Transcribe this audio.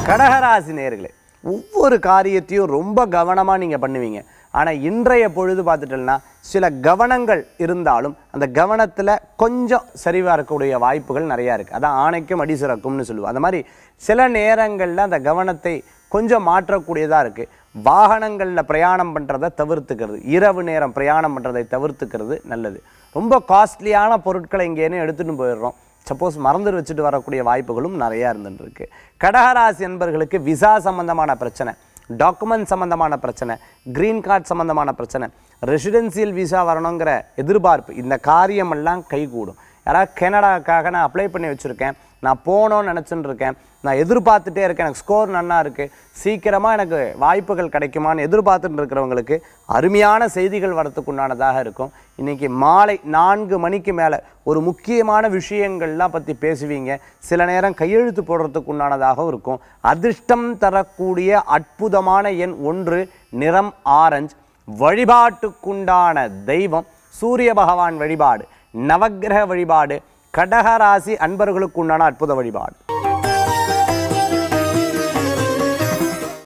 கடகராசி நேர்களே ஒவ்வொரு காரியத்தையும் ரொம்ப கவனமாக நீங்கள் பண்ணுவீங்க ஆனால் இன்றைய பொழுது பார்த்துட்டோம்னா சில கவனங்கள் இருந்தாலும் அந்த கவனத்தில் கொஞ்சம் சரிவாக இருக்கக்கூடிய வாய்ப்புகள் நிறையா இருக்குது அதான் ஆணைக்கும் அடி சிறக்கும்னு சொல்லுவோம் அந்த மாதிரி சில நேரங்களில் அந்த கவனத்தை கொஞ்சம் மாற்றக்கூடியதாக இருக்குது வாகனங்களில் பிரயாணம் பண்ணுறதை தவிர்த்துக்கிறது இரவு நேரம் பிரயாணம் பண்ணுறதை தவிர்த்துக்கிறது நல்லது ரொம்ப காஸ்ட்லியான பொருட்களை இங்கேன்னு எடுத்துகிட்டு போயிடுறோம் சப்போஸ் மறந்து வச்சுட்டு வரக்கூடிய வாய்ப்புகளும் நிறையா இருந்துருக்கு கடகராசி என்பர்களுக்கு விசா சம்பந்தமான பிரச்சனை டாக்குமெண்ட் சம்பந்தமான பிரச்சனை கிரீன் கார்டு சம்பந்தமான பிரச்சனை ரெசிடென்சியல் விசா வரணுங்கிற எதிர்பார்ப்பு இந்த காரியமெல்லாம் கைகூடும் யாராவது கனடாக்காக நான் அப்ளை பண்ணி வச்சுருக்கேன் நான் போகணும்னு நினச்சிட்டு இருக்கேன் நான் எதிர்பார்த்துட்டே இருக்கேன் எனக்கு ஸ்கோர் நன்னா இருக்குது சீக்கிரமாக எனக்கு வாய்ப்புகள் கிடைக்குமான்னு எதிர்பார்த்துட்டு இருக்கிறவங்களுக்கு அருமையான செய்திகள் வரத்துக்கு உண்டானதாக இருக்கும் இன்றைக்கி மாலை நான்கு மணிக்கு மேலே ஒரு முக்கியமான விஷயங்கள்லாம் பற்றி பேசுவீங்க சில நேரம் கையெழுத்து போடுறதுக்கு உண்டானதாகவும் இருக்கும் அதிர்ஷ்டம் தரக்கூடிய அற்புதமான எண் ஒன்று நிறம் ஆரஞ்சு வழிபாட்டுக்குண்டான தெய்வம் சூரிய பகவான் வழிபாடு நவக்கிரக வழிபாடு கடகராசி அன்பர்களுக்கு உண்டான அற்புத வழிபாடு